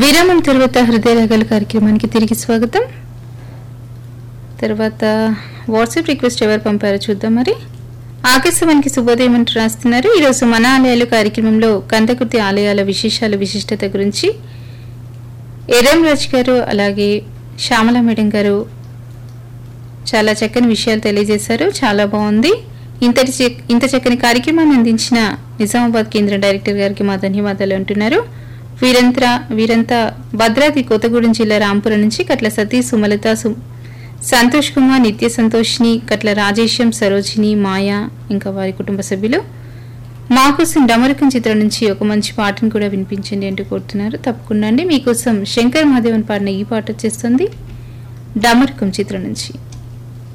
విరామం తర్వాత హృదయ రాగాల కార్యక్రమానికి తిరిగి స్వాగతం తర్వాత వాట్సాప్ రిక్వెస్ట్ ఎవరు పంపారో చూద్దాం మరి ఆకాశవానికి శుభోదయం అంటూ రాస్తున్నారు ఈరోజు మన ఆలయాలు కార్యక్రమంలో కందకుర్తి ఆలయాల విశేషాలు విశిష్టత గురించి ఎరం రాజ్ గారు అలాగే శ్యామల మేడం గారు చాలా చక్కని విషయాలు తెలియజేశారు చాలా బాగుంది ఇంతటి చెక్- ఇంత చక్కని కార్యక్రమాన్ని అందించిన నిజామాబాద్ కేంద్ర డైరెక్టర్ గారికి మా ధన్యవాదాలు అంటున్నారు వీరంతా వీరంతా భద్రాద్రి కొత్తగూడెం జిల్లా రాంపురం నుంచి కట్ల సతీష్ సుమలత సు సంతోష్ కుమార్ నిత్య సంతోష్ని కట్ల రాజేశం సరోజిని మాయా ఇంకా వారి కుటుంబ సభ్యులు మా కోసం డమరకం చిత్రం నుంచి ఒక మంచి పాటను కూడా వినిపించండి అంటూ కోరుతున్నారు తప్పకుండా అండి మీకోసం శంకర్ మహాదేవన్ పాడిన ఈ పాట వచ్చేస్తుంది డమరకం చిత్రం నుంచి